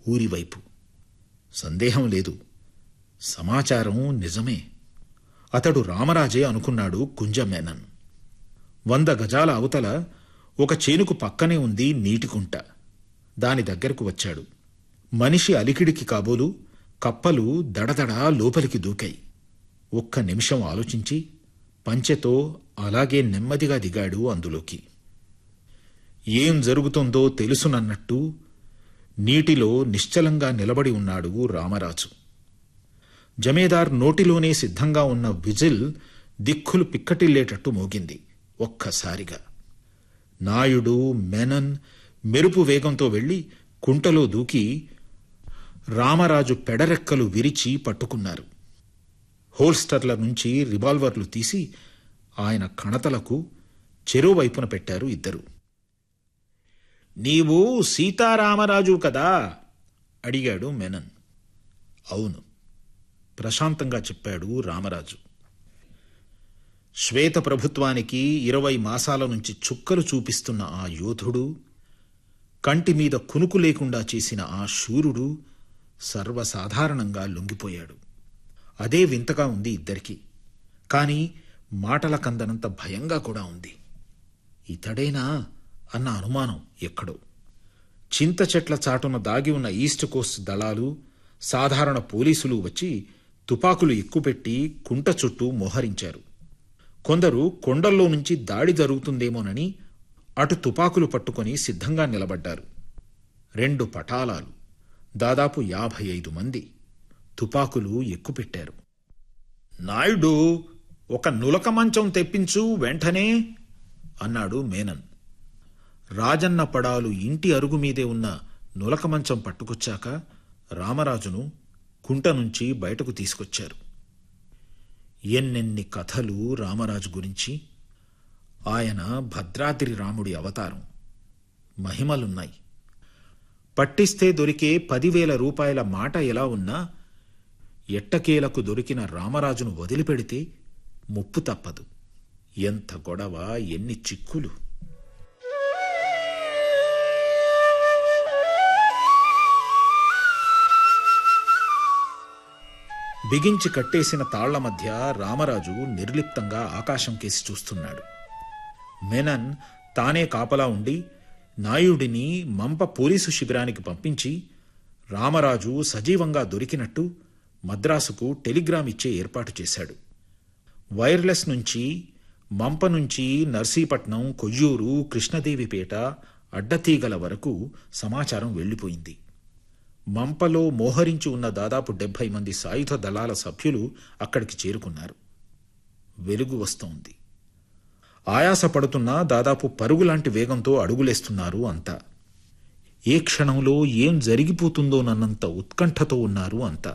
ఊరివైపు సందేహం లేదు సమాచారం నిజమే అతడు రామరాజే అనుకున్నాడు కుంజమేనన్ వంద గజాల అవతల ఒక చేనుకు పక్కనే ఉంది నీటికుంట దాని దగ్గరకు వచ్చాడు మనిషి అలికిడికి కాబోలు కప్పలు దడదడా లోపలికి దూకాయి ఒక్క నిమిషం ఆలోచించి పంచెతో అలాగే నెమ్మదిగా దిగాడు అందులోకి ఏం జరుగుతుందో తెలుసునన్నట్టు నీటిలో నిశ్చలంగా నిలబడి ఉన్నాడు రామరాజు జమేదార్ నోటిలోనే సిద్ధంగా ఉన్న విజిల్ దిక్కులు పిక్కటిల్లేటట్టు మోగింది ఒక్కసారిగా నాయుడు మెనన్ మెరుపు వేగంతో వెళ్లి కుంటలో దూకి రామరాజు పెడరెక్కలు విరిచి పట్టుకున్నారు హోల్స్టర్ల నుంచి రివాల్వర్లు తీసి ఆయన కణతలకు చెరువైపున పెట్టారు ఇద్దరు నీవు సీతారామరాజు కదా అడిగాడు మెనన్ అవును ప్రశాంతంగా చెప్పాడు రామరాజు శ్వేత ప్రభుత్వానికి ఇరవై మాసాల నుంచి చుక్కలు చూపిస్తున్న ఆ యోధుడు కంటి మీద కునుకు లేకుండా చేసిన ఆ శూరుడు సర్వసాధారణంగా లొంగిపోయాడు అదే వింతగా ఉంది ఇద్దరికి కాని మాటల కందనంత భయంగా కూడా ఉంది ఇతడేనా అన్న అనుమానం ఎక్కడో చింత చెట్ల చాటున దాగి ఉన్న ఈస్ట్ కోస్ట్ దళాలు సాధారణ పోలీసులు వచ్చి తుపాకులు ఎక్కుపెట్టి కుంట చుట్టూ మోహరించారు కొందరు కొండల్లో నుంచి దాడి జరుగుతుందేమోనని అటు తుపాకులు పట్టుకొని సిద్ధంగా నిలబడ్డారు రెండు పటాలాలు దాదాపు యాభై ఐదు మంది తుపాకులు ఎక్కుపెట్టారు నాయుడు ఒక నులక మంచం తెప్పించు వెంటనే అన్నాడు మేనన్ రాజన్న పడాలు ఇంటి అరుగు మీదే ఉన్న నులక మంచం పట్టుకొచ్చాక రామరాజును కుంట నుంచి బయటకు తీసుకొచ్చారు ఎన్నెన్ని కథలు రామరాజు గురించి ఆయన భద్రాద్రి రాముడి అవతారం మహిమలున్నాయి పట్టిస్తే దొరికే పదివేల రూపాయల మాట ఎలా ఉన్నా ఎట్టకేలకు దొరికిన రామరాజును వదిలిపెడితే ముప్పు తప్పదు ఎంత గొడవ ఎన్ని చిక్కులు బిగించి కట్టేసిన తాళ్ల మధ్య రామరాజు నిర్లిప్తంగా ఆకాశం కేసి చూస్తున్నాడు మెనన్ తానే కాపలా ఉండి నాయుడిని మంప పోలీసు శిబిరానికి పంపించి రామరాజు సజీవంగా దొరికినట్టు మద్రాసుకు టెలిగ్రామ్ ఇచ్చే ఏర్పాటు చేశాడు వైర్లెస్ నుంచి మంప నుంచి నర్సీపట్నం కొయ్యూరు కృష్ణదేవిపేట అడ్డతీగల వరకు సమాచారం వెళ్లిపోయింది మంపలో మోహరించి ఉన్న దాదాపు డెబ్బై మంది సాయుధ దళాల సభ్యులు అక్కడికి చేరుకున్నారు వెలుగు వస్తోంది ఆయాసపడుతున్నా దాదాపు పరుగులాంటి వేగంతో అడుగులేస్తున్నారు అంతా ఏ క్షణంలో ఏం జరిగిపోతుందోనన్నంత ఉత్కంఠతో ఉన్నారు అంతా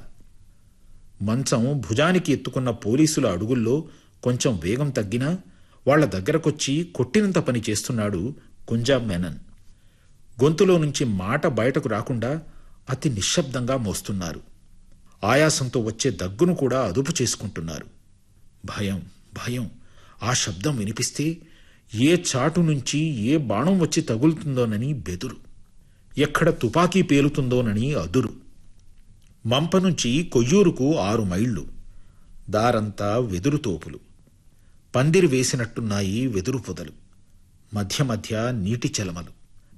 మంచం భుజానికి ఎత్తుకున్న పోలీసుల అడుగుల్లో కొంచెం వేగం తగ్గినా వాళ్ల దగ్గరకొచ్చి కొట్టినంత పని చేస్తున్నాడు కుంజాబ్ మెనన్ గొంతులో నుంచి మాట బయటకు రాకుండా అతి నిశ్శబ్దంగా మోస్తున్నారు ఆయాసంతో వచ్చే దగ్గును కూడా అదుపు చేసుకుంటున్నారు భయం భయం ఆ శబ్దం వినిపిస్తే ఏ చాటు నుంచి ఏ బాణం వచ్చి తగులుతుందోనని బెదురు ఎక్కడ తుపాకీ పేలుతుందోనని అదురు మంప నుంచి కొయ్యూరుకు ఆరు మైళ్ళు దారంతా వెదురు తోపులు పందిరి వేసినట్టున్నాయి వెదురు పొదలు మధ్య మధ్య నీటి చలమలు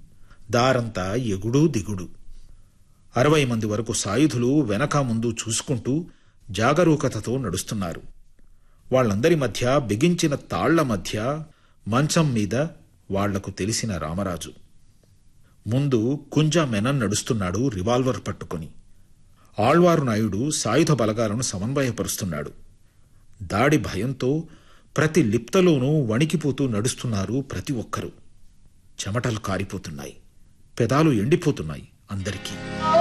దారంతా ఎగుడు దిగుడు అరవై మంది వరకు సాయుధులు వెనక ముందు చూసుకుంటూ జాగరూకతతో నడుస్తున్నారు వాళ్లందరి మధ్య బిగించిన తాళ్ల మధ్య మంచం మీద వాళ్లకు తెలిసిన రామరాజు ముందు కుంజ మెనన్ నడుస్తున్నాడు రివాల్వర్ పట్టుకొని ఆళ్వారు నాయుడు సాయుధ బలగాలను సమన్వయపరుస్తున్నాడు దాడి భయంతో ప్రతి లిప్తలోనూ వణికిపోతూ నడుస్తున్నారు ప్రతి ఒక్కరూ చెమటలు కారిపోతున్నాయి పెదాలు ఎండిపోతున్నాయి అందరికీ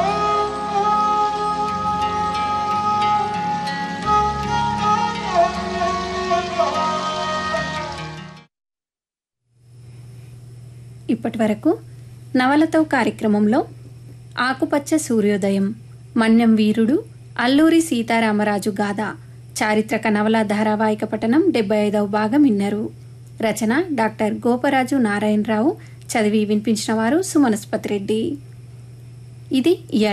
ఇప్పటి వరకు నవలతో కార్యక్రమంలో ఆకుపచ్చ సూర్యోదయం మన్యం వీరుడు అల్లూరి సీతారామరాజు గాథ చారిత్రక నవల ధారావాహిక పఠనం డెబ్బై ఐదవ భాగం విన్నారు రచన డాక్టర్ గోపరాజు నారాయణరావు చదివి వినిపించిన వారు సుమనస్పతి రెడ్డి ఇది